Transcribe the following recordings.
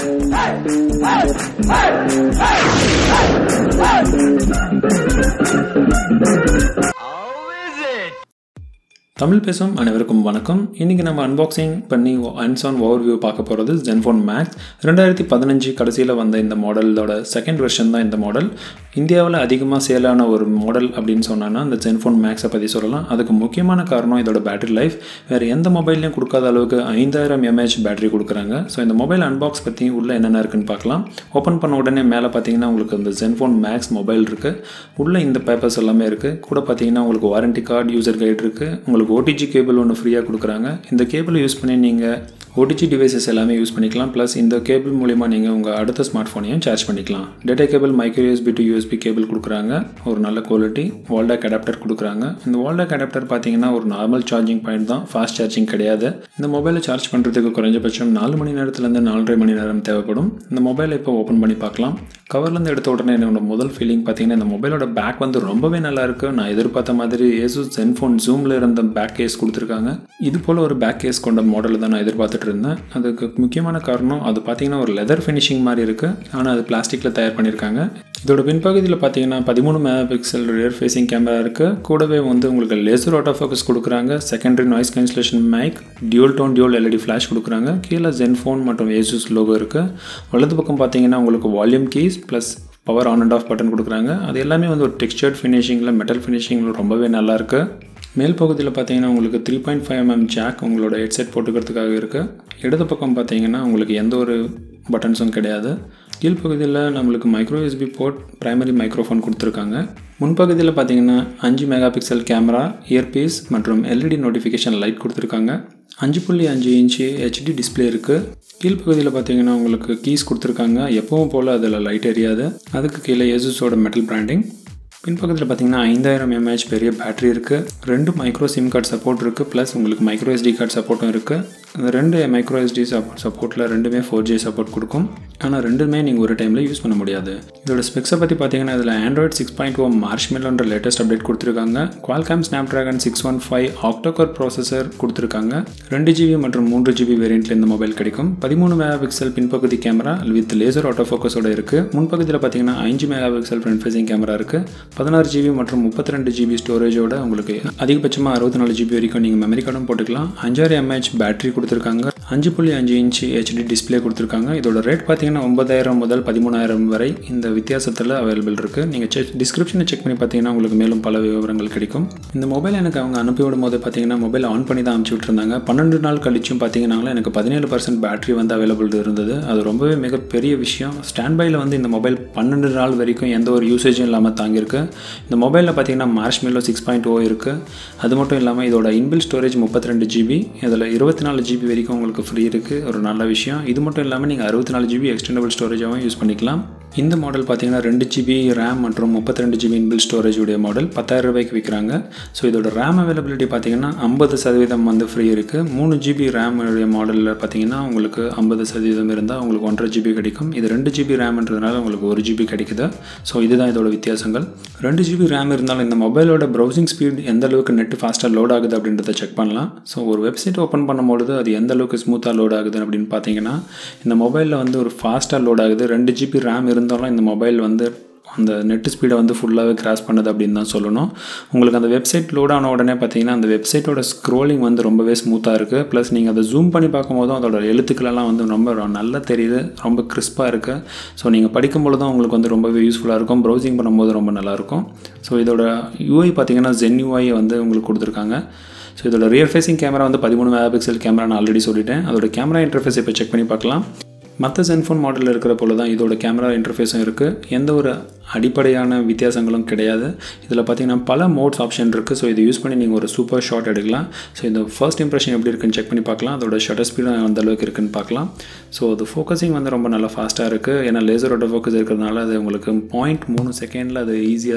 தமிழ் பேசும் அனைவருக்கும் வணக்கம் இன்றைக்கி நம்ம அன்பாக்சிங் பண்ணி ஹேண்ட்ஸ் ஆன் ஓவர் வியூ பார்க்க போகிறது ஜென்ஃபோன் மேக்ஸ் ரெண்டாயிரத்தி பதினஞ்சு கடைசியில் வந்த இந்த மாடலோட செகண்ட் வெர்ஷன் தான் இந்த மாடல் இந்தியாவில் அதிகமாக சேலான ஒரு மாடல் அப்படின்னு சொன்னோன்னா இந்த ஜென்ஃபோன் மேக்ஸை பற்றி சொல்லலாம் அதுக்கு முக்கியமான காரணம் இதோட பேட்டரி லைஃப் வேறு எந்த மொபைல்லையும் கொடுக்காத அளவுக்கு ஐந்தாயிரம் எம்ஏஹெச் பேட்டரி கொடுக்குறாங்க ஸோ இந்த மொபைல் அன்பாக்ஸ் பற்றி உள்ளே என்னென்ன இருக்குன்னு பார்க்கலாம் ஓப்பன் பண்ண உடனே மேலே பார்த்தீங்கன்னா உங்களுக்கு இந்த ஜென்ஃபோன் மேக்ஸ் மொபைல் இருக்குது உள்ளே இந்த பேப்பர்ஸ் எல்லாமே இருக்குது கூட பார்த்தீங்கன்னா உங்களுக்கு வாரண்டி கார்டு யூசர் கைட் இருக்குது உங்களுக்கு ஓடிஜி கேபிள் ஒன்று ஃப்ரீயாக கொடுக்குறாங்க இந்த கேபிள் யூஸ் பண்ணி நீங்கள் ஓடிஜி டிவைசஸ் எல்லாமே யூஸ் பண்ணிக்கலாம் ப்ளஸ் இந்த கேபிள் மூலிமா நீங்கள் உங்கள் அடுத்த ஸ்மார்ட் ஃபோனையும் சார்ஜ் பண்ணிக்கலாம் data cable micro USB to USB cable கொடுக்குறாங்க ஒரு நல்ல குவாலிட்டி வால்டாக் அடாப்டர் கொடுக்குறாங்க இந்த வால்டாக் அடாப்டர் பார்த்தீங்கன்னா ஒரு நார்மல் சார்ஜிங் பாயிண்ட் தான் ஃபாஸ்ட் சார்ஜிங் கிடையாது இந்த மொபைலை சார்ஜ் பண்ணுறதுக்கு குறைஞ்சபட்சம் நாலு மணி நேரத்துலேருந்து நாலரை மணி நேரம் தேவைப்படும் இந்த மொபைலை இப்போ ஓப்பன் பண்ணி பார்க்கலாம் கவர்லேருந்து எடுத்த உடனே என்னோட முதல் ஃபீலிங் பார்த்தீங்கன்னா இந்த மொபைலோட பேக் வந்து ரொம்பவே நல்லா இருக்குது நான் எதிர்பார்த்த மாதிரி ஏசூஸ் ஜென்ஃபோன் ஜூமில் இருந்த பேக் கேஸ் கொடுத்துருக்காங்க இது போல் ஒரு பேக் கேஸ் கொண்ட மாடல் தான் நான் எதிர்பார்த்துட்டு இருந்தேன் அதுக்கு முக்கியமான காரணம் அது பார்த்தீங்கன்னா ஒரு லெதர் ஃபினிஷிங் மாதிரி இருக்குது ஆனால் அது பிளாஸ்டிக்கில் தயார் பண்ணியிருக்காங்க இதோட பின்பகுதியில் பார்த்தீங்கன்னா பதிமூணு megapixel rear facing camera இருக்குது கூடவே வந்து உங்களுக்கு லேசர் ஆட்டோ ஃபோக்கஸ் கொடுக்குறாங்க secondary noise cancellation mic dual tone dual LED flash கொடுக்குறாங்க கீழே ஜென்ஃபோன் மற்றும் ஏசூஸ் லோகோ இருக்குது வலது பக்கம் பார்த்தீங்கன்னா உங்களுக்கு volume keys plus power on and off button கொடுக்குறாங்க அது எல்லாமே வந்து ஒரு டெக்ஸ்டர்ட் ஃபினிஷிங்கில் மெட்டல் ஃபினிஷிங்கில் ரொம்பவே நல்லாயிருக்கு மேல் பகுதியில் பார்த்தீங்கன்னா உங்களுக்கு three point five MM jack உங்களோட ஹெட்செட் போட்டுக்கிறதுக்காக இருக்குது இடது பக்கம் பார்த்தீங்கன்னா உங்களுக்கு எந்த ஒரு பட்டன்ஸும் கிடையாது கீழ்ப்பகுதியில் நம்மளுக்கு micro USB port primary microphone கொடுத்துருக்காங்க முன்பகுதியில் பார்த்தீங்கன்னா அஞ்சு மெகா பிக்சல் கேமரா இயர்பீஸ் மற்றும் எல்இடி நோட்டிஃபிகேஷன் லைட் கொடுத்துருக்காங்க அஞ்சு புள்ளி அஞ்சு இன்ச்சு ஹெச்டி டிஸ்பிளே இருக்குது கீழ்ப்பகுதியில் பார்த்தீங்கன்னா உங்களுக்கு கீஸ் கொடுத்துருக்காங்க எப்பவும் போல் அதில் லைட் எரியாது அதுக்கு கீழே ஏசூஸோட மெட்டல் பிராண்டிங் பின்பக்கத்தில் பார்த்தீங்கன்னா ஐந்தாயிரம் எம்ஏஹெச் பெரிய பேட்டரி இருக்குது ரெண்டு மைக்ரோ சிம் கார்டு சப்போர்ட் இருக்குது ப்ளஸ் உங்களுக்கு மைக்ரோ எஸ்டி கார்டு சப்போர்ட்டும் இருக்குது அந்த ரெண்டு மைக்ரோ எஸ்டி சப்போர்ட் சப்போர்ட்டில் ரெண்டுமே ஃபோர் ஜி சப்போர்ட் கொடுக்கும் ஆனால் ரெண்டுமே நீங்கள் ஒரு டைமில் யூஸ் பண்ண முடியாது இதோட ஸ்பெக்ஸை பற்றி பார்த்தீங்கன்னா இதில் ஆண்ட்ராய்ட் சிக்ஸ் பாயிண்ட் ஓ மார்ச் மில்லோன்ற லேட்டஸ்ட் அப்டேட் கொடுத்துருக்காங்க Qualcomm Snapdragon six one five octacore processor கொடுத்துருக்காங்க ரெண்டு ஜிபி மற்றும் மூன்று ஜிபி வேரியண்ட்டில் இந்த மொபைல் கிடைக்கும் பதிமூணு மெகா பிக்சல் பின்பகுதி கேமரா வித் லேசர் ஆட்டோ ஃபோக்கஸோட இருக்குது முன்பகுதியில் பார்த்தீங்கன்னா அஞ்சு megapixel front facing camera இருக்குது பதினாறு ஜிபி மற்றும் முப்பத்தி ரெண்டு ஜிபி ஸ்டோரேஜோட உங்களுக்கு அதிகபட்சமாக அறுபத்தி நாலு ஜிபி வரைக்கும் நீங்கள் மெமரி கார்டும் போட்டுக்கலாம் அஞ்சாயிரம் எம்ஏஹெச் பேட்டரி கொடுத்துருக்காங்க அஞ்சு புள்ளி அஞ்சு இன்ச்சு ஹெச்டி டிஸ்பிளே கொடுத்துருக்காங்க இதோட ரேட் பார்த்தீங்கன்னா ஒன்பதாயிரம் முதல் பதிமூணாயிரம் வரை இந்த வித்தியாசத்தில் அவைலபிள் இருக்குது நீங்கள் செக் டிஸ்கிரிப்ஷனை செக் பண்ணி பார்த்தீங்கன்னா உங்களுக்கு மேலும் பல விவரங்கள் கிடைக்கும் இந்த மொபைல் எனக்கு அவங்க அனுப்பி விடும் போது பார்த்தீங்கன்னா மொபைல் ஆன் பண்ணி தான் அனுப்பிச்சி விட்டுருந்தாங்க பன்னெண்டு நாள் கழிச்சும் பார்த்தீங்கன்னா எனக்கு பதினேழு பர்சன்ட் பேட்டரி வந்து அவைலபிள் இருந்தது அது ரொம்பவே மிகப்பெரிய விஷயம் ஸ்டாண்ட் பையில் வந்து இந்த மொபைல் பன்னெண்டு நாள் வரைக்கும் எந்த ஒரு யூசேஜும் இல்லாமல் தாங்கியிருக்கு இந்த மொபைலில் பார்த்தீங்கன்னா marshmallow six point o இருக்குது அது மட்டும் இல்லாமல் இதோட இன்பில் ஸ்டோரேஜ் முப்பத்தி ரெண்டு ஜிபி இதில் இருபத்தி நாலு ஜிபி வரைக்கும் உங்களுக்கு ஃப்ரீ இருக்குது ஒரு நல்ல விஷயம் இது மட்டும் இல்லாமல் நீங்கள் அறுபத்தி நாலு ஜிபி எக்ஸ்டெண்டபிள் ஸ்டோரேஜாகவும் யூஸ் பண்ணிக்கலாம் இந்த மாடல் பார்த்தீங்கன்னா ரெண்டு ஜிபி ரேம் மற்றும் முப்பத்தி ரெண்டு ஜிபி இன்பில் ஸ்டோரேஜ் உடைய மாடல் பத்தாயிரம் ரூபாய்க்கு விற்கிறாங்க ஸோ இதோட ரேம் அவைலபிலிட்டி பார்த்தீங்கன்னா ஐம்பது சதவீதம் வந்து ஃப்ரீ இருக்குது மூணு ஜிபி ரேம் உடைய மாடலில் பார்த்தீங்கன்னா உங்களுக்கு ஐம்பது சதவீதம் இருந்தால் உங்களுக்கு ஒன்றரை ஜிபி கிடைக்கும் இது ரெண்டு ஜிபி ரேம்ன்றதுனால உங்களுக்கு ஒரு ஜிபி கிடைக்குது ஸோ இதுதான் இதோட வித்தியாசங்கள் ரெண்டு ஜிபி ரேம் இருந்தாலும் இந்த மொபைலோட ப்ரௌசிங் ஸ்பீட் எந்த அளவுக்கு நெட் ஃபாஸ்ட்டாக லோட் ஆகுது அப்படின்றத செக் பண்ணலாம் ஸோ ஒரு வெப்சைட் ஓப்பன் பண்ணும்பொழுது அது எந்த அளவுக்கு ஸ்மூத்தாக லோட் ஆகுது அப்படின்னு பார்த்தீங்கன்னா இந்த மொபைலில் வந்து ஒரு ஃபாஸ்ட்டாக லோட் ஆகுது ரெண்டு ஜிபி ரேம் இருந்தாலும் இந்த மொபைல் வந்து அந்த நெட் ஸ்பீடை வந்து ஃபுல்லாகவே கிராஸ் பண்ணுது அப்படின்னு தான் சொல்லணும் உங்களுக்கு அந்த வெப்சைட் லோட் ஆன உடனே பார்த்தீங்கன்னா அந்த வெப்சைட்டோட ஸ்க்ரோலிங் வந்து ரொம்பவே ஸ்மூத்தாக இருக்குது ப்ளஸ் நீங்கள் அதை ஜூம் பண்ணி பார்க்கும்போதும் அதோட எழுத்துக்களெல்லாம் வந்து ரொம்ப நல்லா தெரியுது ரொம்ப கிறிஸ்பாக இருக்குது ஸோ நீங்கள் படிக்கும்பொழுதும் உங்களுக்கு வந்து ரொம்பவே யூஸ்ஃபுல்லாக இருக்கும் ப்ரௌசிங் பண்ணும்போது ரொம்ப நல்லாயிருக்கும் ஸோ இதோட யூஐ பார்த்தீங்கன்னா ஜென் யூஐ வந்து உங்களுக்கு கொடுத்துருக்காங்க ஸோ இதோட ரியர் ஃபேஸிங் கேமரா வந்து பதிமூணு மெகா பிக்சல் கேமரா நான் ஆல்ரெடி சொல்லிட்டேன் அதோட கேமரா இன்டர்ஃபேஸ் இப்போ செக் பண்ணி பார்க்கலாம் மற்ற சென்ஃபோன் மாடலில் இருக்கிற போல தான் இதோட கேமரா இன்டர்ஃபேஸும் இருக்குது எந்த ஒரு அடிப்படையான வித்தியாசங்களும் கிடையாது இதில் பார்த்தீங்கன்னா பல மோட்ஸ் ஆப்ஷன் இருக்குது ஸோ இதை யூஸ் பண்ணி நீங்கள் ஒரு சூப்பர் ஷாட் எடுக்கலாம் ஸோ இந்த ஃபர்ஸ்ட் இம்ப்ரெஷன் எப்படி இருக்குன்னு செக் பண்ணி பார்க்கலாம் அதோட ஷட்டர் ஸ்பீடும் அந்த அளவுக்கு இருக்குன்னு பார்க்கலாம் ஸோ அது ஃபோக்கஸிங் வந்து ரொம்ப நல்லா ஃபாஸ்ட்டாக இருக்குது ஏன்னா லேசரோட ஃபோக்கஸ் இருக்கிறதுனால அது உங்களுக்கு பாயிண்ட் மூணு செகண்டில் அது ஈஸியாக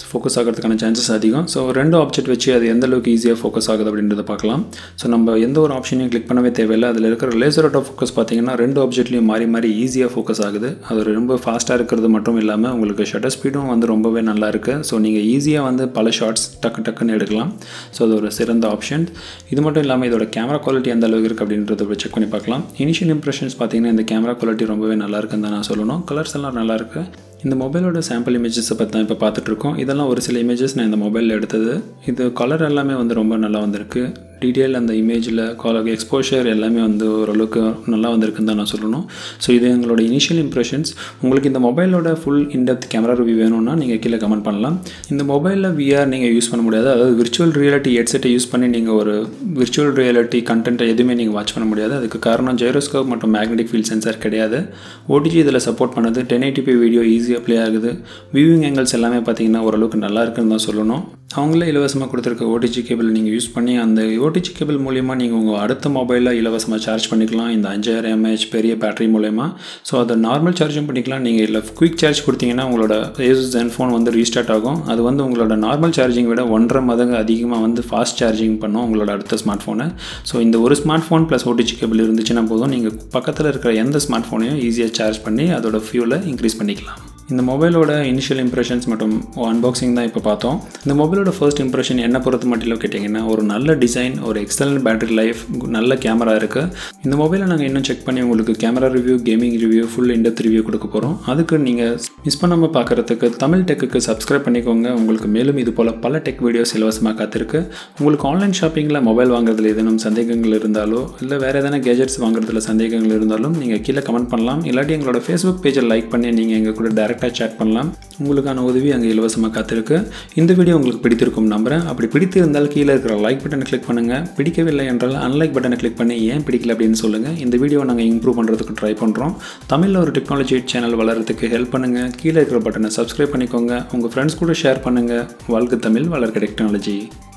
ஃபோக்கஸ் ஆகிறதுக்கான சான்சஸ் அதிகம் ஸோ ரெண்டு ஆப்ஜெக்ட் வச்சு அது எந்த அளவுக்கு ஈஸியாக ஃபோக்கஸ் ஆகுது அப்படின்றத பார்க்கலாம் ஸோ நம்ம எந்த ஒரு ஆப்ஷனையும் கிளிக் பண்ணவே தேவையில்லை அதில் இருக்கிற லேசர் ஆட்டோ ஃபோக்கஸ் பார்த்தீங்கன்னா ரெண்டு ஆப்ஜெக்ட்லையும் மாறி மாறி ஈஸியாக ஃபோக்கஸ் ஆகுது அது ரொம்ப ஃபாஸ்ட்டாக இருக்கிறது மட்டும் இல்லாமல் உங்களுக்கு ஷட்டர் ஸ்பீடும் வந்து ரொம்பவே நல்லா இருக்குது ஸோ நீங்கள் ஈஸியாக வந்து பல ஷார்ட்ஸ் டக்கு டக்குன்னு எடுக்கலாம் ஸோ அது ஒரு சிறந்த ஆப்ஷன் இது மட்டும் இல்லாமல் இதோட கேமரா குவாலிட்டி எந்த அளவுக்கு இருக்குது அப்படின்றத செக் பண்ணி பார்க்கலாம் இனிஷியல் இம்ப்ரெஷன்ஸ் பார்த்தீங்கன்னா இந்த கேமரா குவாலிட்டி ரொம்பவே நல்லா இருக்குன்னு தான் நான் சொல்லணும் கலர்ஸ் எல்லாம் நல்லா இருக்குது இந்த மொபைலோட சாம்பிள் இமேஜஸை பற்றி தான் இப்போ பார்த்துட்ருக்கோம் இதெல்லாம் ஒரு சில இமேஜஸ் நான் இந்த மொபைலில் எடுத்தது இது கலர் எல்லாமே வந்து ரொம்ப நல்லா வந்திருக்கு டீட்டெயில் அந்த இமேஜில் கால எக்ஸ்போஷர் எல்லாமே வந்து ஓரளவுக்கு நல்லா வந்திருக்குன்னு தான் நான் சொல்லணும் ஸோ இது எங்களோட இனிஷியல் இம்ப்ரெஷன்ஸ் உங்களுக்கு இந்த மொபைலோட ஃபுல் இன்டெப்த் கேமரா ரிவ்யூ வேணும்னா நீங்கள் கீழே கமெண்ட் பண்ணலாம் இந்த மொபைலில் விஆர் நீங்கள் யூஸ் பண்ண முடியாது அதாவது விர்ச்சுவல் ரியாலிட்டி ஹெட்செட்டை யூஸ் பண்ணி நீங்கள் ஒரு விர்ச்சுவல் ரியாலிட்டி கண்டென்ட்டை எதுவுமே நீங்கள் வாட்ச் பண்ண முடியாது அதுக்கு காரணம் ஜெயரோஸ்கோப் மற்றும் மேக்னெட்டிக் ஃபீல்ட் சென்சார் கிடையாது ஓடிஜி இதில் சப்போர்ட் பண்ணது டென் எயிட்டிபி வீடியோ ஈஸியாக ப்ளே ஆகுது வியூவிங் ஆங்கிள்ஸ் எல்லாமே பார்த்தீங்கன்னா ஓரளவுக்கு நல்லா இருக்குன்னு தான் சொல்லணும் அவங்களே இலவசமாக கொடுத்துருக்க ஓடிஜி கேபிள் நீங்கள் யூஸ் பண்ணி அந்த ஓடிஜி கேபிள் மூலிமா நீங்கள் உங்கள் அடுத்த மொபைலில் இலவசமாக சார்ஜ் பண்ணிக்கலாம் இந்த அஞ்சாயிரம் எம்ஏஹெச் பெரிய பேட்டரி மூலயமா ஸோ அதை நார்மல் சார்ஜும் பண்ணிக்கலாம் நீங்கள் இல்லை குயிக் சார்ஜ் கொடுத்தீங்கன்னா உங்களோட ஏசஸ் ஜென் ஃபோன் வந்து ரீஸ்டார்ட் ஆகும் அது வந்து உங்களோட நார்மல் சார்ஜிங் விட ஒன்றரை மதங்க அதிகமாக வந்து ஃபாஸ்ட் சார்ஜிங் பண்ணும் உங்களோட அடுத்த ஸ்மார்ட் ஃபோனை ஸோ இந்த ஒரு smartphone plus OTG cable இருந்துச்சுன்னா போதும் நீங்கள் பக்கத்தில் இருக்கிற எந்த ஸ்மார்ட் ஃபோனையும் ஈஸியாக சார்ஜ் பண்ணி அதோட ஃபியூலை இன்க்ரீஸ் பண்ணிக்கலாம் இந்த மொபைலோட இனிஷியல் இம்ப்ரெஷன்ஸ் மற்றும் அன்பாக்சிங் தான் இப்போ பார்த்தோம் இந்த மொபைலோட ஃபர்ஸ்ட் இம்ப்ரெஷன் என்ன பொறுத்த மட்டும் கேட்டிங்கன்னா ஒரு நல்ல டிசைன் ஒரு எக்ஸலண்ட் பேட்டரி லைஃப் நல்ல கேமரா இருக்குது இந்த மொபைலை நாங்கள் இன்னும் செக் பண்ணி உங்களுக்கு camera review gaming review full in depth review கொடுக்க போகிறோம் அதுக்கு நீங்கள் மிஸ் பண்ணாமல் பார்க்குறதுக்கு தமிழ் டெக்குக்கு சப்ஸ்கிரைப் பண்ணிக்கோங்க உங்களுக்கு மேலும் இது போல் பல டெக் வீடியோஸ் இலவசமாக காத்திருக்கு உங்களுக்கு ஆன்லைன் ஷாப்பிங்கில் மொபைல் வாங்குறதுல ஏதேனும் சந்தேகங்கள் இருந்தாலோ இல்லை வேறு எதனா கேஜெட்ஸ் வாங்குறதுல சந்தேகங்கள் இருந்தாலும் நீங்கள் கீழே கமெண்ட் பண்ணலாம் இல்லாட்டி எங்களோட ஃபேஸ்புக் பேஜை லைக் பண்ணி நீங்கள் எங்கள் கூட டேரெக்டாக சேட் பண்ணலாம் உங்களுக்கான உதவி அங்கே இலவசமாக காத்திருக்கு இந்த வீடியோ உங்களுக்கு பிடித்திருக்கும் நம்புகிறேன் அப்படி பிடித்திருந்தால் கீழே இருக்கிற லைக் பட்டனை கிளிக் பண்ணுங்கள் பிடிக்கவில்லை என்றால் அன்லைக் பட்டனை கிளிக் பண்ணி ஏன் பிடிக்கல அப்படின்னு சொல்லுங்கள் இந்த வீடியோ நாங்கள் இம்ப்ரூவ் பண்ணுறதுக்கு ட்ரை பண்ணுறோம் தமிழில் ஒரு டெக்னாலஜி சேனல் வளர்கிறதுக்கு ஹெல்ப் பண்ணுங்கள் கீழே இருக்கிற பட்டனை சப்ஸ்கிரைப் பண்ணிக்கோங்க உங்கள் ஃப்ரெண்ட்ஸ் கூட ஷேர் பண்ணுங்கள் வாழ்க்கை தமிழ் வளர்க்க டெக்னாலஜி